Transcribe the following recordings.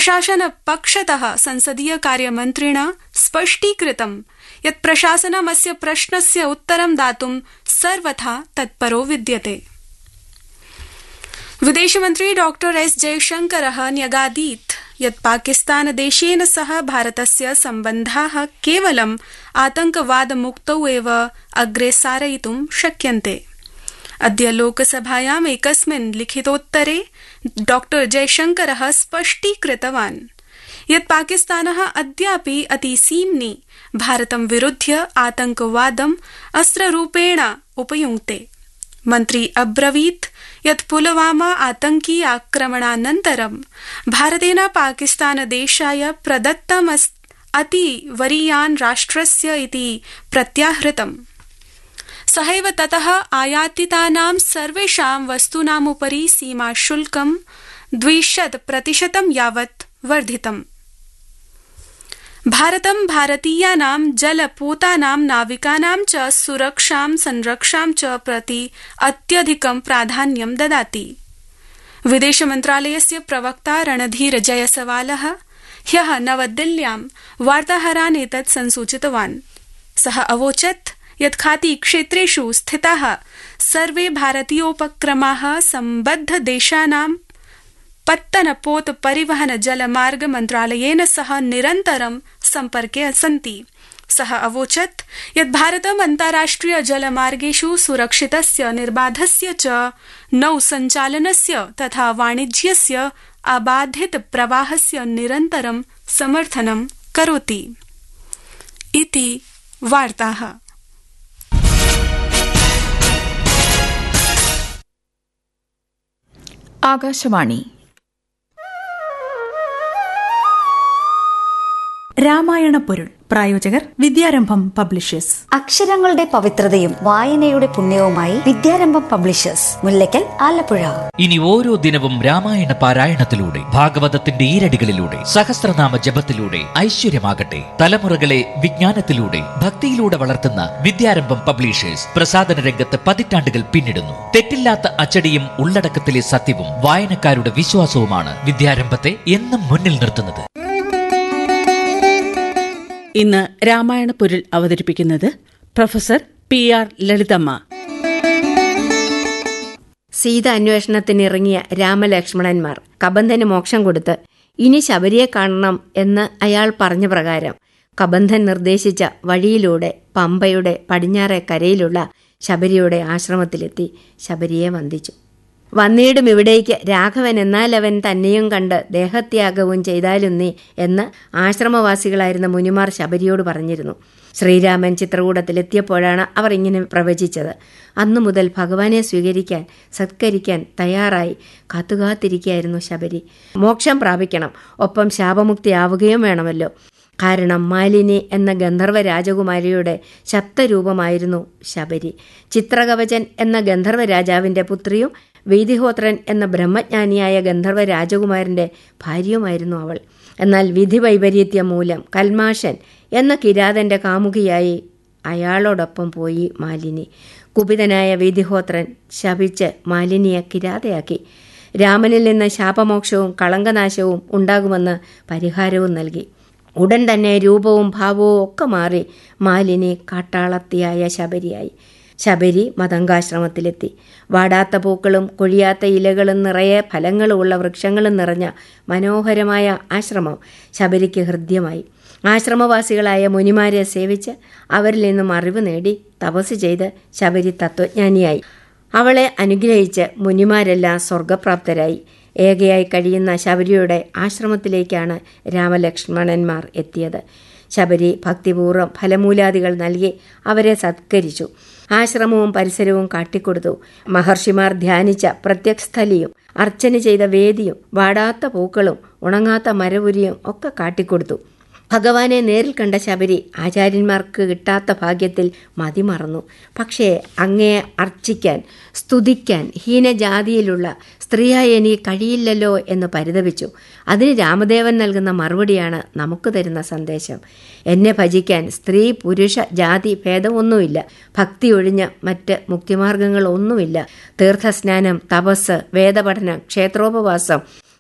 प्रशासनपक्षतः संसदीय कार्यमन्त्रिणा स्पष्टीकृतं यत् प्रशासनमस्य प्रश्नस्य उत्तरं दातुं सर्वथा तत्परो विद्यते विदेशमन्त्री डॉ एस जयशंकर न्यगादीत् यत् पाकिस्तानदेशेन सह भारतस्य सम्बन्धा केवलं आतंकवादमुक्तौ एव अग्रे सारयितुं शक्यन्ते अद्य लोकसभायाम् एकस्मिन् लिखितोत्तरे डॉ जयशंकर स्पष्टीकृतवान् यत् पाकिस्तान अद्यापि अतिसीम्नि भारतं विरुध्य आतंकवादम् अस्त्ररूपेण उपयुङ्क्ते मन्त्री अब्रवीत् यत् पुलवामा आतंकी आक्रमणानन्तरं भारतेन पाकिस्तानदेशाय प्रदत्तम् अति वरीयान् राष्ट्रस्य इति प्रत्याहृतम् सहैव ततः आयातितानां सर्वेषां वस्तूनामुपरि सीमाशुल्कं द्विशत प्रतिशतं यावत् वर्धितम् भारतं भारतीयानां जलपोतानां नाविकानां च सुरक्षां संरक्षां च प्रति अत्यधिकं प्राधान्यं ददाति विदेशमन्त्रालयस्य प्रवक्ता रणधीर जयसवाल ह्य नवदिल्ल्यां वार्ताहरान् एतत् संसूचितवान् स अवोचत् यत् खाती क्षेत्रेषु स्थिता सर्वे भारतीयोपक्रमा सम्बद्धदेशानां पत्तनपोत परिवहन जलमार्ग मन्त्रालयेन सह निरन्तरं सम्पर्के सन्ति स अवोचत् यत् भारतम् अन्ताराष्ट्रिय जलमार्गेषु सुरक्षितस्य निर्बाधस्य च नौ सञ्चालनस्य तथा वाणिज्यस्य अबाधित प्रवाहस्य निरन्तरं समर्थनं करोति इति वार्ताः ആകാശവാണി രാമായണ പൊരുൾ പ്രായോജകർ വിദ്യാരംഭം പബ്ലിഷേഴ്സ് അക്ഷരങ്ങളുടെ പവിത്രതയും വായനയുടെ പുണ്യവുമായി വിദ്യാരംഭം പബ്ലിഷേഴ്സ് മുല്ലയ്ക്കൽ ആലപ്പുഴ ഇനി ഓരോ ദിനവും രാമായണ പാരായണത്തിലൂടെ ഭാഗവതത്തിന്റെ ഈരടികളിലൂടെ സഹസ്രനാമ ജപത്തിലൂടെ ഐശ്വര്യമാകട്ടെ തലമുറകളെ വിജ്ഞാനത്തിലൂടെ ഭക്തിയിലൂടെ വളർത്തുന്ന വിദ്യാരംഭം പബ്ലിഷേഴ്സ് പ്രസാദന രംഗത്ത് പതിറ്റാണ്ടുകൾ പിന്നിടുന്നു തെറ്റില്ലാത്ത അച്ചടിയും ഉള്ളടക്കത്തിലെ സത്യവും വായനക്കാരുടെ വിശ്വാസവുമാണ് വിദ്യാരംഭത്തെ എന്നും മുന്നിൽ നിർത്തുന്നത് ഇന്ന് രാമായണ പൊരുൾ അവതരിപ്പിക്കുന്നത് professor P R Lalithamma Sita അന്വേഷണത്തിനിറങ്ങിയ രാമലക്ഷ്മണന്മാർ കബന്ധന് മോക്ഷം കൊടുത്ത് ഇനി ശബരിയെ കാണണം എന്ന് അയാൾ പറഞ്ഞ പ്രകാരം കബന്ധൻ നിർദ്ദേശിച്ച വഴിയിലൂടെ പമ്പയുടെ പടിഞ്ഞാറെ കരയിലുള്ള ശബരിയുടെ ആശ്രമത്തിലെത്തി ശബരിയെ വന്ദിച്ചു വന്നീടും ഇവിടേക്ക് രാഘവൻ എന്നാലവൻ തന്നെയും കണ്ട് ദേഹത്യാഗവും ചെയ്താലും നീ എന്ന് ആശ്രമവാസികളായിരുന്ന മുനിമാർ ശബരിയോട് പറഞ്ഞിരുന്നു ശ്രീരാമൻ ചിത്രകൂടത്തിലെത്തിയപ്പോഴാണ് അവർ ഇങ്ങനെ പ്രവചിച്ചത് അന്നു മുതൽ ഭഗവാനെ സ്വീകരിക്കാൻ സത്കരിക്കാൻ തയ്യാറായി കാത്തുകാത്തിരിക്കുകയായിരുന്നു ശബരി മോക്ഷം പ്രാപിക്കണം ഒപ്പം ശാപമുക്തിയാവുകയും വേണമല്ലോ കാരണം മാലിനി എന്ന ഗന്ധർവ രാജകുമാരിയുടെ ശബ്ദരൂപമായിരുന്നു ശബരി ചിത്രകവചൻ എന്ന ഗന്ധർവ രാജാവിന്റെ പുത്രിയും വീതിഹോത്രൻ എന്ന ബ്രഹ്മജ്ഞാനിയായ ഗന്ധർവ രാജകുമാരന്റെ ഭാര്യയുമായിരുന്നു അവൾ എന്നാൽ വിധി വൈപരീത്യം മൂലം കൽമാഷൻ എന്ന കിരാതന്റെ കാമുകിയായി അയാളോടൊപ്പം പോയി മാലിനി കുപിതനായ വീതിഹോത്രൻ ശപിച്ച് മാലിനിയെ കിരാതയാക്കി രാമനിൽ നിന്ന് ശാപമോക്ഷവും കളങ്കനാശവും ഉണ്ടാകുമെന്ന് പരിഹാരവും നൽകി ഉടൻ തന്നെ രൂപവും ഭാവവും ഒക്കെ മാറി മാലിനി കാട്ടാളത്തിയായ ശബരിയായി ശബരി മതങ്കാശ്രമത്തിലെത്തി വാടാത്ത പൂക്കളും കൊഴിയാത്ത ഇലകളും നിറയെ ഫലങ്ങളുമുള്ള വൃക്ഷങ്ങളും നിറഞ്ഞ മനോഹരമായ ആശ്രമം ശബരിക്ക് ഹൃദ്യമായി ആശ്രമവാസികളായ മുനിമാരെ സേവിച്ച് അവരിൽ നിന്നും അറിവ് നേടി തപസ് ചെയ്ത് ശബരി തത്വജ്ഞാനിയായി അവളെ അനുഗ്രഹിച്ച് മുനിമാരെല്ലാം സ്വർഗപ്രാപ്തരായി ഏകയായി കഴിയുന്ന ശബരിയുടെ ആശ്രമത്തിലേക്കാണ് രാമലക്ഷ്മണന്മാർ എത്തിയത് ശബരി ഭക്തിപൂർവ്വം ഫലമൂലാദികൾ നൽകി അവരെ സത്കരിച്ചു ആശ്രമവും പരിസരവും കാട്ടിക്കൊടുത്തു മഹർഷിമാർ ധ്യാനിച്ച പ്രത്യക്ഷസ്ഥലിയും അർച്ചന ചെയ്ത വേദിയും വാടാത്ത പൂക്കളും ഉണങ്ങാത്ത മരപുരിയും ഒക്കെ കാട്ടിക്കൊടുത്തു ഭഗവാനെ നേരിൽ കണ്ട ശബരി ആചാര്യന്മാർക്ക് കിട്ടാത്ത ഭാഗ്യത്തിൽ മതിമറന്നു പക്ഷേ അങ്ങയെ അർച്ചിക്കാൻ സ്തുതിക്കാൻ ഹീനജാതിയിലുള്ള സ്ത്രീയായി എനിക്ക് കഴിയില്ലല്ലോ എന്ന് പരിതപിച്ചു അതിന് രാമദേവൻ നൽകുന്ന മറുപടിയാണ് നമുക്ക് തരുന്ന സന്ദേശം എന്നെ ഭജിക്കാൻ സ്ത്രീ പുരുഷ ജാതി ഭേദമൊന്നുമില്ല ഭക്തി ഒഴിഞ്ഞ് മറ്റ് മുക്തിമാർഗങ്ങളൊന്നുമില്ല തീർത്ഥസ്നാനം തപസ് വേദപഠനം ക്ഷേത്രോപവാസം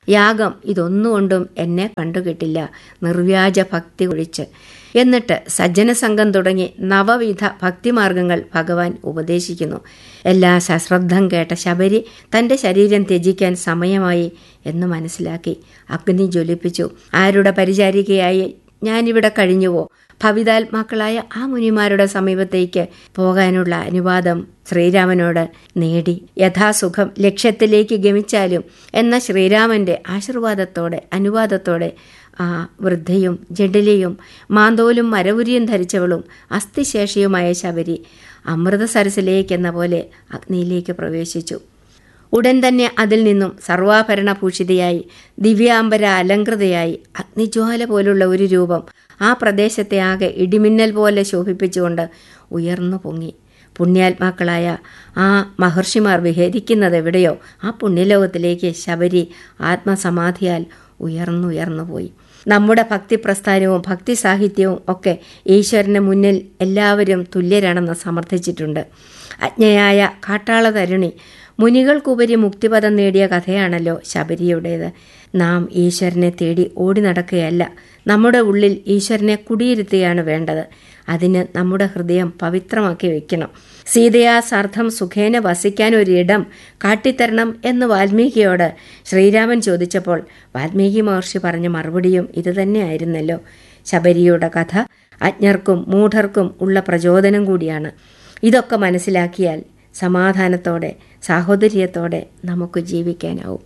യാഗം ഇതൊന്നുകൊണ്ടും എന്നെ കണ്ടുകിട്ടില്ല നിർവ്യാജ ഭക്തി ഒഴിച്ച് എന്നിട്ട് സജ്ജനസംഘം തുടങ്ങി നവവിധ ഭക്തിമാർഗങ്ങൾ ഭഗവാൻ ഉപദേശിക്കുന്നു എല്ലാ സശ്രദ്ധം കേട്ട ശബരി തന്റെ ശരീരം ത്യജിക്കാൻ സമയമായി എന്ന് മനസ്സിലാക്കി അഗ്നി ജ്വലിപ്പിച്ചു ആരുടെ പരിചാരികയായി ഞാനിവിടെ കഴിഞ്ഞുവോ ഭവിതാത്മാക്കളായ ആ മുനിമാരുടെ സമീപത്തേക്ക് പോകാനുള്ള അനുവാദം ശ്രീരാമനോട് നേടി യഥാസുഖം ലക്ഷ്യത്തിലേക്ക് ഗമിച്ചാലും എന്ന ശ്രീരാമന്റെ ആശീർവാദത്തോടെ അനുവാദത്തോടെ ആ വൃദ്ധയും ജഡിലയും മാന്തോലും മരവുരിയും ധരിച്ചവളും അസ്ഥിശേഷിയുമായ ശബരി അമൃതസരസിലേക്കെന്ന പോലെ അഗ്നിയിലേക്ക് പ്രവേശിച്ചു ഉടൻ തന്നെ അതിൽ നിന്നും സർവാഭരണഭൂഷിതയായി ദിവ്യാംബര അലങ്കൃതയായി അഗ്നിജ്വാല പോലുള്ള ഒരു രൂപം ആ പ്രദേശത്തെ ആകെ ഇടിമിന്നൽ പോലെ ശോഭിപ്പിച്ചുകൊണ്ട് ഉയർന്നു പൊങ്ങി പുണ്യാത്മാക്കളായ ആ മഹർഷിമാർ വിഹരിക്കുന്നത് എവിടെയോ ആ പുണ്യലോകത്തിലേക്ക് ശബരി ആത്മസമാധിയാൽ ഉയർന്നുയർന്നു പോയി നമ്മുടെ ഭക്തി പ്രസ്ഥാനവും ഭക്തി സാഹിത്യവും ഒക്കെ ഈശ്വരന് മുന്നിൽ എല്ലാവരും തുല്യരാണെന്ന് സമർത്ഥിച്ചിട്ടുണ്ട് അജ്ഞയായ കാട്ടാള തരുണി മുനികൾക്കുപരി മുക്തിപദം നേടിയ കഥയാണല്ലോ ശബരിയുടേത് നാം ഈശ്വരനെ തേടി ഓടി നടക്കുകയല്ല നമ്മുടെ ഉള്ളിൽ ഈശ്വരനെ കുടിയിരുത്തുകയാണ് വേണ്ടത് അതിന് നമ്മുടെ ഹൃദയം പവിത്രമാക്കി വെക്കണം സീതയാ സാർത്ഥം സുഖേന വസിക്കാൻ ഒരിടം കാട്ടിത്തരണം എന്ന് വാൽമീകിയോട് ശ്രീരാമൻ ചോദിച്ചപ്പോൾ വാൽമീകി മഹർഷി പറഞ്ഞ മറുപടിയും ഇതുതന്നെയായിരുന്നല്ലോ ശബരിയുടെ കഥ അജ്ഞർക്കും മൂഢർക്കും ഉള്ള പ്രചോദനം കൂടിയാണ് ഇതൊക്കെ മനസ്സിലാക്കിയാൽ സമാധാനത്തോടെ സാഹോദര്യത്തോടെ നമുക്ക് ജീവിക്കാനാവും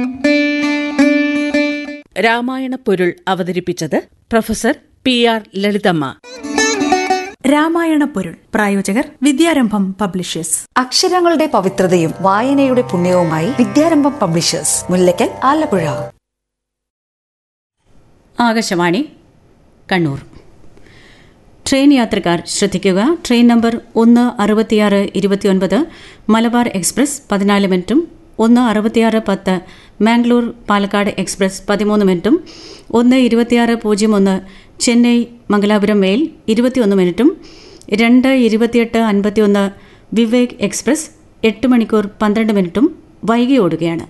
രാമായണ പൊരുൾ അവതരിപ്പിച്ചത് professor P R Lalithamma Ramayana പൊരുൾ പ്രായോജകർ വിദ്യാരംഭം പബ്ലിഷേഴ്സ് അക്ഷരങ്ങളുടെ പവിത്രതയും വായനയുടെ പുണ്യവുമായി വിദ്യാരംഭം പബ്ലിഷേഴ്സ് മുല്ലയ്ക്കൽ ആലപ്പുഴ ആകാശവാണി കണ്ണൂർ ട്രെയിൻ യാത്രക്കാർ ശ്രദ്ധിക്കുക ട്രെയിൻ നമ്പർ ഒന്ന് അറുപത്തിയാറ് ഇരുപത്തിയൊൻപത് മലബാർ എക്സ്പ്രസ് പതിനാല് മിനിറ്റും ഒന്ന് അറുപത്തിയാറ് പത്ത് മാംഗ്ലൂർ പാലക്കാട് എക്സ്പ്രസ് പതിമൂന്ന് മിനിറ്റും ഒന്ന് ഇരുപത്തിയാറ് പൂജ്യം ഒന്ന് ചെന്നൈ മംഗലാപുരം മെയിൽ ഇരുപത്തിയൊന്ന് മിനിറ്റും രണ്ട് ഇരുപത്തിയെട്ട് അൻപത്തിയൊന്ന് വിവേക് എക്സ്പ്രസ് എട്ട് മണിക്കൂർ പന്ത്രണ്ട് മിനിറ്റും വൈകി ഓടുകയാണ്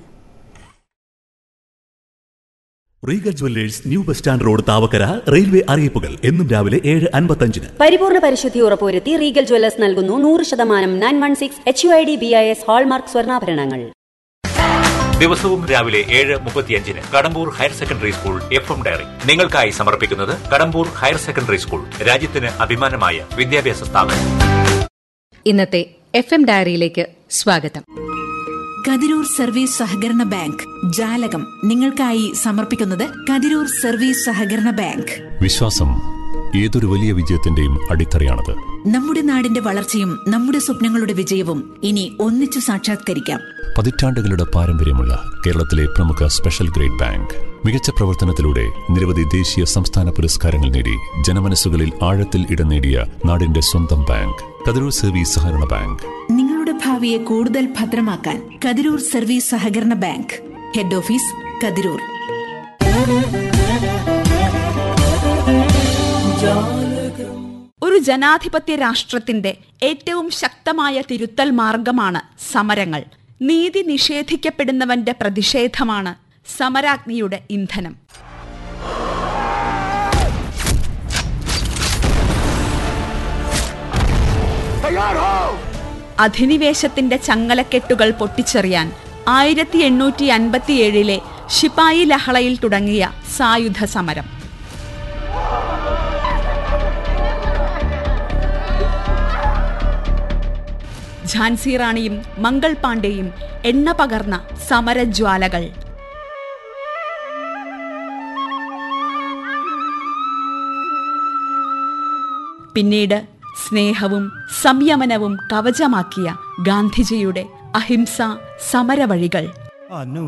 regal jewellers new bus stand road Thavakkara railway അറിയിപ്പുകൾ എന്നും രാവിലെ ഏഴ് അൻപത്തഞ്ചിന് പരിപൂർണ പരിശുദ്ധി ഉറപ്പുവരുത്തി റീഗൽ ജ്വല്ലേഴ്സ് നൽകുന്നു നൂറ് ശതമാനം nine one six H U I D B I S hallmark സ്വർണ്ണാഭരണങ്ങൾ ദിവസവും രാവിലെ ഏഴ് മുപ്പത്തിയഞ്ചിന് Kadambur higher secondary school F M diary നിങ്ങൾക്കായി സമർപ്പിക്കുന്നത് കടമ്പൂർ ഹയർ സെക്കൻഡറി സ്കൂൾ രാജ്യത്തിന് അഭിമാനമായ വിദ്യാഭ്യാസ സ്ഥാപനം ഇന്നത്തെ എഫ് എം ഡയറിയിലേക്ക് സ്വാഗതം കതിരൂർ സർവീസ് സഹകരണ ബാങ്ക് ജാലകം നിങ്ങൾക്കായി സമർപ്പിക്കുന്നത് കതിരൂർ സർവീസ് സഹകരണ ബാങ്ക് വിശ്വാസം ഏതൊരു വലിയ വിജയത്തിന്റെയും അടിത്തറയാണത് നമ്മുടെ നാടിന്റെ വളർച്ചയും നമ്മുടെ സ്വപ്നങ്ങളുടെ വിജയവും ഇനി ഒന്നിച്ചു സാക്ഷാത്കരിക്കാം പതിറ്റാണ്ടുകളുടെ പാരമ്പര്യമുള്ള കേരളത്തിലെ പ്രമുഖ സ്പെഷ്യൽ ഗ്രേഡ് ബാങ്ക് മികച്ച പ്രവർത്തനത്തിലൂടെ നിരവധി ദേശീയ സംസ്ഥാന പുരസ്കാരങ്ങൾ നേടി ജനമനസ്സുകളിൽ ആഴത്തിൽ ഇടം നേടിയ നാടിന്റെ സ്വന്തം ബാങ്ക് കതിരൂർ സർവീസ് സഹകരണ ബാങ്ക് നിങ്ങളുടെ ഭാവിയെ കൂടുതൽ ഭദ്രമാക്കാൻ കതിരൂർ സർവീസ് സഹകരണ ബാങ്ക് ഹെഡ് ഓഫീസ് കതിരൂർ ഒരു ജനാധിപത്യ രാഷ്ട്രത്തിന്റെ ഏറ്റവും ശക്തമായ തിരുത്തൽ മാർഗമാണ് സമരങ്ങൾ നീതി നിഷേധിക്കപ്പെടുന്നവന്റെ പ്രതിഷേധമാണ് സമരാഗ്നിയുടെ ഇന്ധനം അധിനിവേശത്തിന്റെ ചങ്ങലക്കെട്ടുകൾ പൊട്ടിച്ചെറിയാൻ ആയിരത്തി എണ്ണൂറ്റി അൻപത്തിയേഴിലെ ശിപായി ലഹളയിൽ തുടങ്ങിയ സായുധ സമരം ഝാൻസി റാണിയും മംഗൾ പാണ്ഡെയും എണ്ണ പകർന്ന സമരജ്വാലകൾ പിന്നീട് സ്നേഹവും സംയമനവും കവചമാക്കിയ ഗാന്ധിജിയുടെ അഹിംസ സമരവഴികൾ